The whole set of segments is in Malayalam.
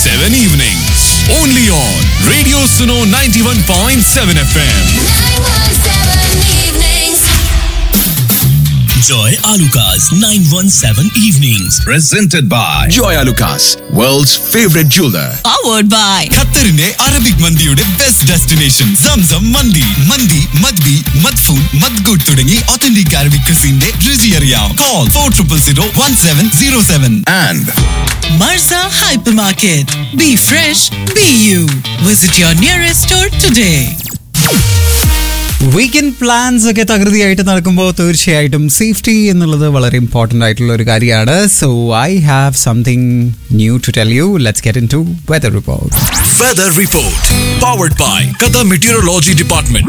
7 evenings. Only on Radio Suno 91.7 FM. Joy Alukas 917 Evenings. Presented by Joy Lucas, world's favorite jeweler. powered by ഖത്തറിന്റെ അറബിക് മന്തിയുടെ ബെസ്റ്റ് ഡെസ്റ്റിനേഷൻ സംസം മന്തി മന്തി മദ്ബി മദ്ഫൂൺ മദ്ഗുഡ് തുടങ്ങി ഒത്തന്റിക് അറബിക് ക്രിസിന്റെ രുചി അറിയാം call four triple zero one seven zero seven And Marza Hypermarket. Be fresh, be you. Visit your nearest store today. Weekend plans ഒക്കെ തകൃതിയായിട്ട് നടക്കുമ്പോൾ തീർച്ചയായിട്ടും സേഫ്റ്റി എന്നുള്ളത് വളരെ ഇമ്പോർട്ടൻ്റ് ആയിട്ടുള്ള ഒരു കാര്യമാണ് so I have something new to tell you let's get into weather report Weather Report. Powered by Qatar Meteorology Department.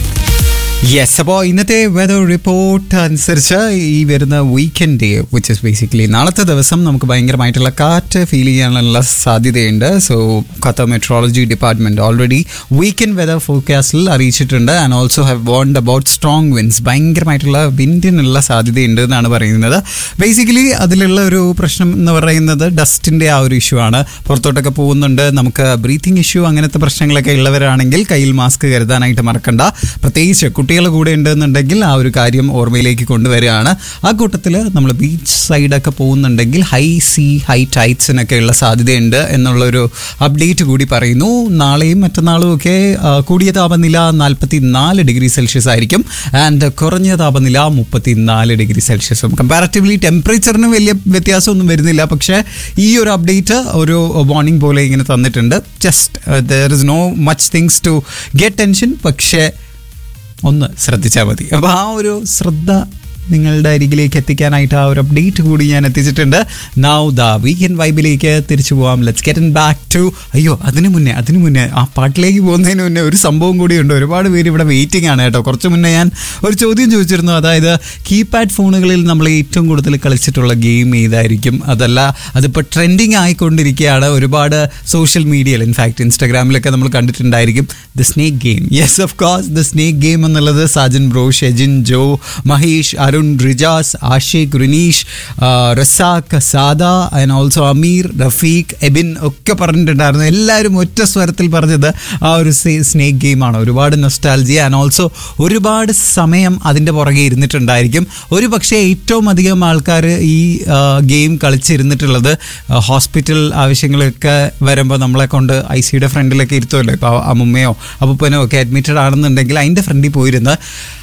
Yes അപ്പോൾ ഇന്നത്തെ വെദർ റിപ്പോർട്ട് അനുസരിച്ച് ഈ വരുന്ന weekend day which is basically നാളത്തെ ദിവസം നമുക്ക് ഭയങ്കരമായിട്ടുള്ള കാറ്റ് ഫീൽ ചെയ്യാനുള്ള സാധ്യതയുണ്ട് so Qatar meteorology department already weekend weather ഫോർകാസ്റ്റിൽ അറിയിച്ചിട്ടുണ്ട് and also have warned about strong winds ഭയങ്കരമായിട്ടുള്ള വിൻഡിനുള്ള സാധ്യതയുണ്ട് എന്നാണ് പറയുന്നത് ബേസിക്കലി അതിലുള്ള ഒരു പ്രശ്നം എന്ന് പറയുന്നത് ഡസ്റ്റിൻ്റെ ആ ഒരു ഇഷ്യൂ ആണ് പുറത്തോട്ടൊക്കെ പോകുന്നുണ്ട് നമുക്ക് ബ്രീത്തിങ് ഇഷ്യൂ അങ്ങനത്തെ പ്രശ്നങ്ങളൊക്കെ ഉള്ളവരാണെങ്കിൽ കയ്യിൽ മാസ്ക് കരുതാനായിട്ട് മറക്കണ്ട പ്രത്യേകിച്ച് കുട്ടികൾ കൂടെ ഉണ്ടെന്നുണ്ടെങ്കിൽ ആ ഒരു കാര്യം ഓർമ്മയിലേക്ക് കൊണ്ടുവരികയാണ് ആ കൂട്ടത്തിൽ നമ്മൾ ബീച്ച് സൈഡൊക്കെ പോകുന്നുണ്ടെങ്കിൽ ഹൈ സീ ഹൈ ടൈറ്റ്സിനൊക്കെ ഉള്ള സാധ്യതയുണ്ട് എന്നുള്ളൊരു അപ്ഡേറ്റ് കൂടി പറയുന്നു നാളെയും മറ്റന്നാളും ഒക്കെ ആ, കൂടിയ താപനില നാൽപ്പത്തി നാല് ഡിഗ്രി സെൽഷ്യസ് ആയിരിക്കും ആൻഡ് കുറഞ്ഞ താപനില മുപ്പത്തി നാല് ഡിഗ്രി സെൽഷ്യസും കമ്പാരറ്റീവ്ലി ടെമ്പറേച്ചറിന് വലിയ വ്യത്യാസമൊന്നും വരുന്നില്ല പക്ഷേ ഈ ഒരു അപ്ഡേറ്റ് ഒരു വാർണിംഗ് പോലെ ഇങ്ങനെ തന്നിട്ടുണ്ട് just there is no much things to get tension പക്ഷേ ഒന്ന് ശ്രദ്ധിച്ചാൽ മതി അപ്പോൾ ആ ഒരു ശ്രദ്ധ നിങ്ങളുടെ അരികിലേക്ക് എത്തിക്കാനായിട്ട് ആ ഒരു അപ്ഡേറ്റ് കൂടി ഞാൻ എത്തിച്ചിട്ടുണ്ട് നൗ ദ വീക്കെൻഡ് വൈബിലേക്ക് തിരിച്ചു പോവാം let's get in back to അയ്യോ അതിന് മുന്നേ അതിന് മുന്നേ ആ പാട്ടിലേക്ക് പോകുന്നതിന് മുന്നേ ഒരു സംഭവം കൂടിയുണ്ട് ഒരുപാട് പേര് ഇവിടെ വെയിറ്റിംഗ് ആണ് കേട്ടോ കുറച്ച് മുന്നേ ഞാൻ ഒരു ചോദ്യം ചോദിച്ചിരുന്നു അതായത് കീപാഡ് ഫോണുകളിൽ നമ്മൾ ഏറ്റവും കൂടുതൽ കളിച്ചിട്ടുള്ള ഗെയിം ഏതായിരിക്കും അതല്ല അതിപ്പോൾ ട്രെൻഡിങ് ആയിക്കൊണ്ടിരിക്കുകയാണ് ഒരുപാട് സോഷ്യൽ മീഡിയയിൽ ഇൻഫാക്ട് ഇൻസ്റ്റാഗ്രാമിലൊക്കെ നമ്മൾ കണ്ടിട്ടുണ്ടായിരിക്കും the snake game yes of course the snake game എന്നുള്ളത് സാജൻ ബ്രോ ഷെജിൻ ജോ മഹേഷ് അരുൺ റിജാസ് ആഷിഖ് റിനീഷ് ആ, റസാഖ് സാദ ആൻഡ് ഓൾസോ അമീർ റഫീഖ് എബിൻ ഒക്കെ പറഞ്ഞിട്ടുണ്ടായിരുന്നു എല്ലാവരും ഒറ്റ സ്വരത്തിൽ പറഞ്ഞത് ആ ഒരു സ്നേക്ക് ഗെയിമാണ് ഒരുപാട് നൊസ്റ്റാൾജി ആൻഡ് ഓൾസോ ഒരുപാട് സമയം അതിൻ്റെ പുറകെ ഇരുന്നിട്ടുണ്ടായിരിക്കും ഒരു പക്ഷേ ഏറ്റവും അധികം ആൾക്കാർ ഈ ഗെയിം കളിച്ചിരുന്നിട്ടുള്ളത് ഹോസ്പിറ്റൽ ആവശ്യങ്ങളൊക്കെ വരുമ്പോൾ നമ്മളെ കൊണ്ട് ഐ സിയുടെ ഫ്രണ്ടിലൊക്കെ ഇരുത്തുമല്ലോ ഇപ്പോൾ അമ്മുമ്മയോ അപ്പൂപ്പനോ ഒക്കെ അഡ്മിറ്റഡ് ആണെന്നുണ്ടെങ്കിൽ അതിൻ്റെ ഫ്രണ്ടിൽ പോയിരുന്ന്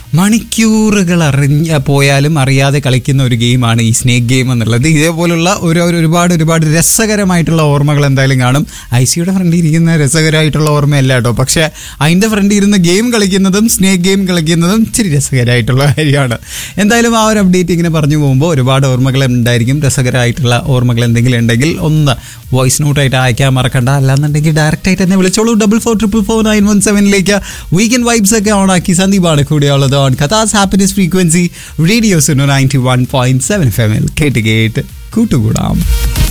മണിക്കൂറുകൾ അറിഞ്ഞ പോയാലും അറിയാതെ കളിക്കുന്ന ഒരു ഗെയിമാണ് ഈ സ്നേക്ക് ഗെയിം എന്നുള്ളത് ഇതേപോലുള്ള ഒരു ഒരു- ഒരുപാട് ഒരുപാട് രസകരമായിട്ടുള്ള ഓർമ്മകൾ എന്തായാലും കാണും ഐ സിയുടെ ഫ്രണ്ടിൽ ഇരിക്കുന്ന രസകരമായിട്ടുള്ള ഓർമ്മയല്ല കേട്ടോ പക്ഷേ അതിൻ്റെ ഫ്രണ്ടിൽ ഇരുന്ന് ഗെയിം കളിക്കുന്നതും സ്നേക്ക് ഗെയിം കളിക്കുന്നതും ഇച്ചിരി രസകരമായിട്ടുള്ള കാര്യമാണ് എന്തായാലും ആ ഒരു അപ്ഡേറ്റ് ഇങ്ങനെ പറഞ്ഞു പോകുമ്പോൾ ഒരുപാട് ഓർമ്മകൾ ഉണ്ടായിരിക്കും രസകരമായിട്ടുള്ള ഓർമ്മകൾ എന്തെങ്കിലും ഉണ്ടെങ്കിൽ ഒന്ന് വോയിസ് നോട്ടായിട്ട് അയക്കാൻ മറക്കണ്ട അല്ലാന്നുണ്ടെങ്കിൽ ഡയറക്റ്റ് ആയിട്ട് എന്നെ വിളിച്ചോളൂ double four triple four nine one സെവനിലേക്ക് വീക്കെൻഡ് വൈബ്സ് ഒക്കെ ഓൺ ആക്കി സന്ദീപാണ് കൂടെയുള്ളത് ഓൺ കഥാസ് happiness frequency radio Suno ninety one point seven F M എൽ കേട്ട് കേട്ട് കൂട്ടുകൂടാം